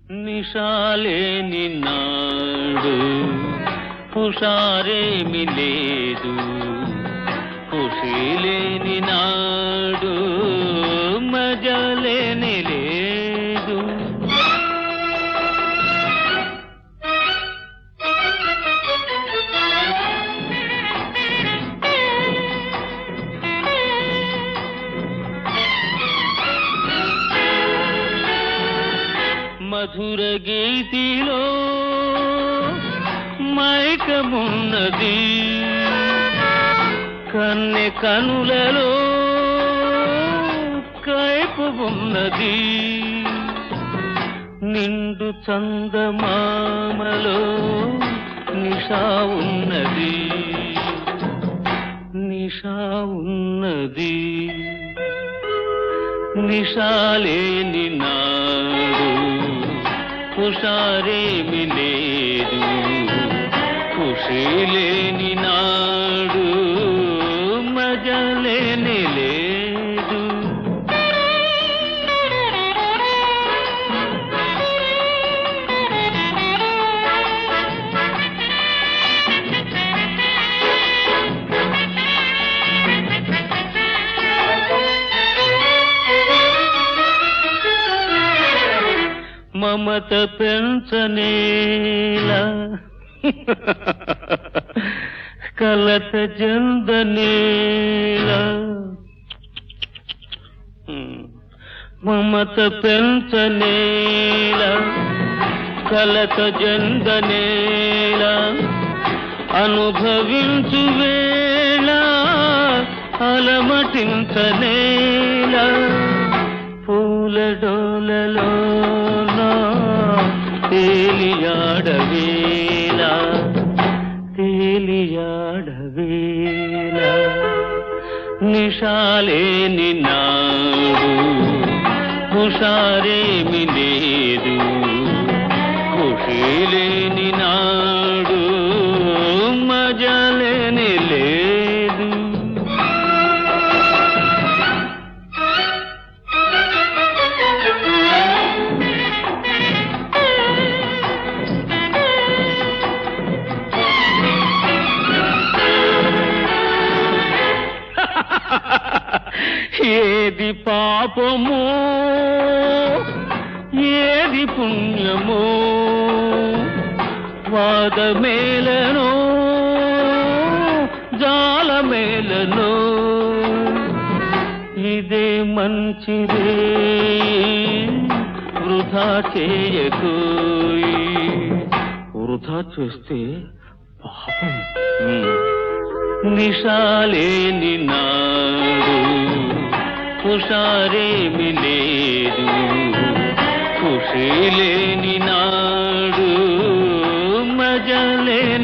నిషాలేని నాడు హుషారేమి లేదు ఖుషిలేని నాడు మజలేని లేదు మధుర గీతిలో మైకమున్నది కన్నె కనులలో కైపు ఉన్నది నిండు చందమామలో నిషా ఉన్నది నిషా ఉన్నది నిషాలేని నాడు హుషారేమి లేదు ఖుషిలేని నాడు మజలేని లేదు మమత పెంచనేలా కలత జందనేలా మమత పెంచనేలా కలత జందనేలా అనుభవించు వేళ అలమటించనేలా పూల డోలలో తేలియాడవేళ తేలియాడవేళ నిషాలేని నాడు హుషారేమి లేదు ఖుషిలేని నాడు మజలేని లేదు ఏది పాపము ఏది పుణ్యము వాదమేలను జాలమేలను ఇదే మంచిదే వృధా చేయకు వృధా చేస్తే పాపం నిషాలేని నాడు హుషారేమి లేదు ఖుషిలేని నాడు మజలే